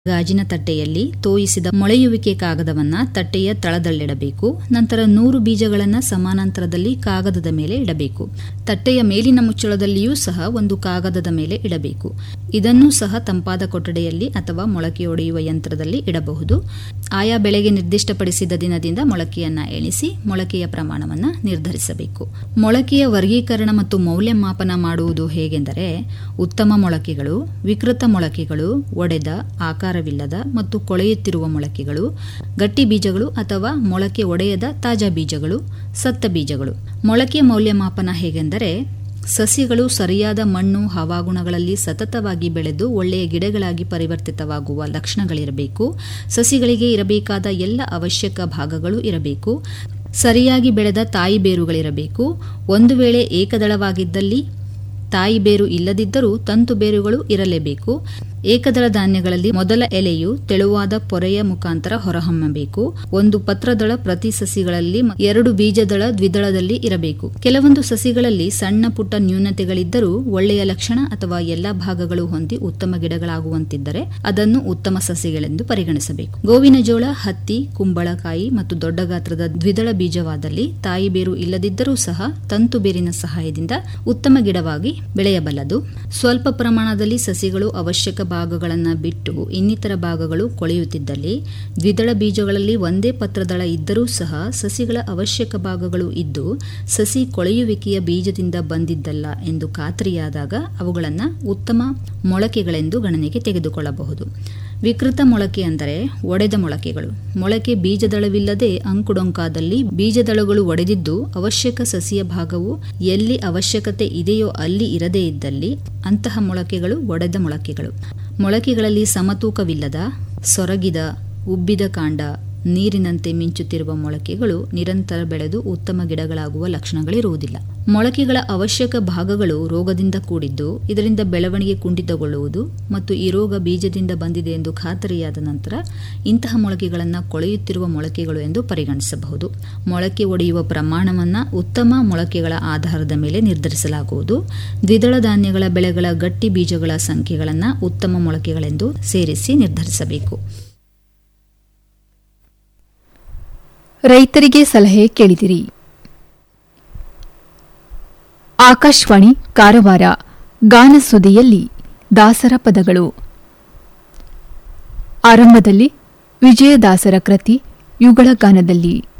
ಗಾಜಿನ ತಟ್ಟೆಯಲ್ಲಿ ತೋಯಿಸಿದ ಮೊಳೆಯುವಿಕೆ ಕಾಗದವನ್ನ ತಟ್ಟೆಯ ತಳದಲ್ಲಿಡಬೇಕು ನಂತರ ನೂರು ಬೀಜಗಳನ್ನು ಸಮಾನಾಂತರದಲ್ಲಿ ಕಾಗದದ ಮೇಲೆ ಇಡಬೇಕು ತಟ್ಟೆಯ ಮೇಲಿನ ಮುಚ್ಚಳದಲ್ಲಿಯೂ ಸಹ ಒಂದು ಕಾಗದದ ಮೇಲೆ ಇಡಬೇಕು ಇದನ್ನು ಸಹ ತಂಪಾದ ಕೊಠಡಿಯಲ್ಲಿ ಅಥವಾ ಮೊಳಕೆಯೊಡೆಯುವ ಯಂತ್ರದಲ್ಲಿ ಇಡಬಹುದು ಆಯಾ ಬೆಳೆಗೆ ನಿರ್ದಿಷ್ಟಪಡಿಸಿದ ದಿನದಿಂದ ಮೊಳಕೆಯನ್ನ ಎಣಿಸಿ ಮೊಳಕೆಯ ಪ್ರಮಾಣವನ್ನು ನಿರ್ಧರಿಸಬೇಕು ಮೊಳಕೆಯ ವರ್ಗೀಕರಣ ಮತ್ತು ಮೌಲ್ಯಮಾಪನ ಮಾಡುವುದು ಹೇಗೆಂದರೆ ಉತ್ತಮ ಮೊಳಕೆಗಳು ವಿಕೃತ ಮೊಳಕೆಗಳು ಒಡೆದ ಆಕಾರವಿಲ್ಲದ ಮತ್ತು ಕೊಳೆಯುತ್ತಿರುವ ಮೊಳಕೆಗಳು ಗಟ್ಟಿ ಬೀಜಗಳು ಅಥವಾ ಮೊಳಕೆ ಒಡೆಯದ ತಾಜಾ ಬೀಜಗಳು ಸತ್ತ ಬೀಜಗಳು ಮೊಳಕೆ ಮೌಲ್ಯಮಾಪನ ಹೇಗೆಂದರೆ ಸಸಿಗಳು ಸರಿಯಾದ ಮಣ್ಣು ಹವಾಗುಣಗಳಲ್ಲಿ ಸತತವಾಗಿ ಬೆಳೆದು ಒಳ್ಳೆಯ ಗಿಡಗಳಾಗಿ ಪರಿವರ್ತಿತವಾಗುವ ಲಕ್ಷಣಗಳಿರಬೇಕು ಸಸಿಗಳಿಗೆ ಇರಬೇಕಾದ ಎಲ್ಲ ಅವಶ್ಯಕ ಭಾಗಗಳು ಇರಬೇಕು ಸರಿಯಾಗಿ ಬೆಳೆದ ತಾಯಿ ಬೇರುಗಳಿರಬೇಕು ಒಂದು ವೇಳೆ ಏಕದಳವಾಗಿದ್ದಲ್ಲಿ ತಾಯಿ ಬೇರು ಇಲ್ಲದಿದ್ದರೂ ತಂತು ಬೇರುಗಳು ಇರಲೇಬೇಕು ಏಕದಳ ಧಾನ್ಯಗಳಲ್ಲಿ ಮೊದಲ ಎಲೆಯು ತೆಳುವಾದ ಪೊರೆಯ ಮುಖಾಂತರ ಹೊರಹೊಮ್ಮಬೇಕು ಒಂದು ಪತ್ರದಳ ಪ್ರತಿ ಸಸಿಗಳಲ್ಲಿ ಎರಡು ಬೀಜದಳ ದ್ವಿದಳದಲ್ಲಿ ಇರಬೇಕು ಕೆಲವೊಂದು ಸಸಿಗಳಲ್ಲಿ ಸಣ್ಣ ಪುಟ್ಟ ನ್ಯೂನತೆಗಳಿದ್ದರೂ ಒಳ್ಳೆಯ ಲಕ್ಷಣ ಅಥವಾ ಎಲ್ಲಾ ಭಾಗಗಳು ಹೊಂದಿ ಉತ್ತಮ ಗಿಡಗಳಾಗುವಂತಿದ್ದರೆ ಅದನ್ನು ಉತ್ತಮ ಸಸಿಗಳೆಂದು ಪರಿಗಣಿಸಬೇಕು ಗೋವಿನ ಜೋಳ ಹತ್ತಿ ಕುಂಬಳಕಾಯಿ ಮತ್ತು ದೊಡ್ಡ ಗಾತ್ರದ ದ್ವಿದಳ ಬೀಜವಾದಲ್ಲಿ ತಾಯಿ ಬೇರು ಇಲ್ಲದಿದ್ದರೂ ಸಹ ತಂತು ಬೇರಿನ ಸಹಾಯದಿಂದ ಉತ್ತಮ ಗಿಡವಾಗಿ ಬೆಳೆಯಬಲ್ಲದು ಸ್ವಲ್ಪ ಪ್ರಮಾಣದಲ್ಲಿ ಸಸಿಗಳು ಅವಶ್ಯಕ ಭಾಗಗಳನ್ನು ಬಿಟ್ಟು ಇನ್ನಿತರ ಭಾಗಗಳು ಕೊಳೆಯುತ್ತಿದ್ದಲ್ಲಿ ದ್ವಿದಳ ಬೀಜಗಳಲ್ಲಿ ಒಂದೇ ಪತ್ರದಳ ಇದ್ದರೂ ಸಹ ಸಸಿಗಳ ಅವಶ್ಯಕ ಭಾಗಗಳು ಇದ್ದು ಸಸಿ ಕೊಳೆಯುವಿಕೆಯ ಬೀಜದಿಂದ ಬಂದಿದ್ದಲ್ಲ ಎಂದು ಖಾತ್ರಿಯಾದಾಗ ಅವುಗಳನ್ನು ಉತ್ತಮ ಮೊಳಕೆಗಳೆಂದು ಗಣನೆಗೆ ತೆಗೆದುಕೊಳ್ಳಬಹುದು ವಿಕೃತ ಮೊಳಕೆ ಅಂದರೆ ಒಡೆದ ಮೊಳಕೆಗಳು ಮೊಳಕೆ ಬೀಜದಳವಿಲ್ಲದೆ ಅಂಕುಡೊಂಕಾದಲ್ಲಿ ಬೀಜದಳಗಳು ಒಡೆದಿದ್ದು ಅವಶ್ಯಕ ಸಸಿಯ ಭಾಗವು ಎಲ್ಲಿ ಅವಶ್ಯಕತೆ ಇದೆಯೋ ಅಲ್ಲಿ ಇರದೇ ಇದ್ದಲ್ಲಿ ಅಂತಹ ಮೊಳಕೆಗಳು ಒಡೆದ ಮೊಳಕೆಗಳು ಮೊಳಕೆಗಳಲ್ಲಿ ಸಮತೂಕವಿಲ್ಲದ ಸೊರಗಿದ ಉಬ್ಬಿದ ಕಾಂಡ ನೀರಿನಂತೆ ಮಿಂಚುತ್ತಿರುವ ಮೊಳಕೆಗಳು ನಿರಂತರ ಬೆಳೆದು ಉತ್ತಮ ಗಿಡಗಳಾಗುವ ಲಕ್ಷಣಗಳಿರುವುದಿಲ್ಲ ಮೊಳಕೆಗಳ ಅವಶ್ಯಕ ಭಾಗಗಳು ರೋಗದಿಂದ ಕೂಡಿದ್ದು ಇದರಿಂದ ಬೆಳವಣಿಗೆ ಕುಂಠಿತಗೊಳ್ಳುವುದು ಮತ್ತು ಈ ರೋಗ ಬೀಜದಿಂದ ಬಂದಿದೆ ಎಂದು ಖಾತರಿಯಾದ ನಂತರ ಇಂತಹ ಮೊಳಕೆಗಳನ್ನು ಕೊಳೆಯುತ್ತಿರುವ ಮೊಳಕೆಗಳು ಎಂದು ಪರಿಗಣಿಸಬಹುದು ಮೊಳಕೆ ಒಡೆಯುವ ಪ್ರಮಾಣವನ್ನು ಉತ್ತಮ ಮೊಳಕೆಗಳ ಆಧಾರದ ಮೇಲೆ ನಿರ್ಧರಿಸಲಾಗುವುದು ದ್ವಿದಳ ಧಾನ್ಯಗಳ ಬೆಳೆಗಳ ಗಟ್ಟಿ ಬೀಜಗಳ ಸಂಖ್ಯೆಗಳನ್ನು ಉತ್ತಮ ಮೊಳಕೆಗಳೆಂದು ಸೇರಿಸಿ ನಿರ್ಧರಿಸಬೇಕು ರೈತರಿಗೆ ಸಲಹೆ ಕೇಳಿದಿರಿ ಆಕಾಶವಾಣಿ ಕಾರವಾರ ಗಾನ ಸುದಿಯಲ್ಲಿ ದಾಸರ ಪದಗಳು ಆರಂಭದಲ್ಲಿ ವಿಜಯದಾಸರ ಕೃತಿ ಯುಗಳ ಗಾನದಲ್ಲಿ